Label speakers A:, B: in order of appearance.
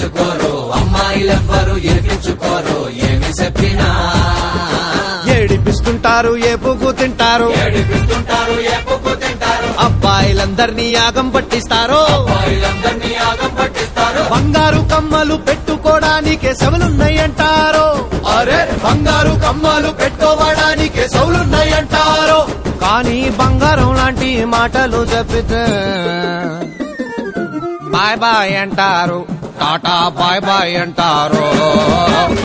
A: పట్టించుకోరు అమ్మాయిలెవ్వరు ఇరికించుకోరు ఏమి చెప్పినా
B: ఏడిపిస్తుంటారు ఏపుకు తింటారు
A: ఏడిపిస్తుంటారు ఎప్పుకు తింటారు
B: అబ్బాయిలందరినీ యాగం పట్టిస్తారు
A: అబ్బాయిలందరినీ యాగం పట్టిస్తారు
B: బంగారు కమ్మలు పెట్టుకోవడానికే సెవలున్నాయంటారు అరే బంగారు కమ్మలు పెట్టుకోవడానికే సెవలున్నాయంటారు కానీ బంగారం లాంటి మాటలు చెప్పితే బాయ్ బాయ్ అంటారు టాటా బాయ్ బాయ్ అంటారు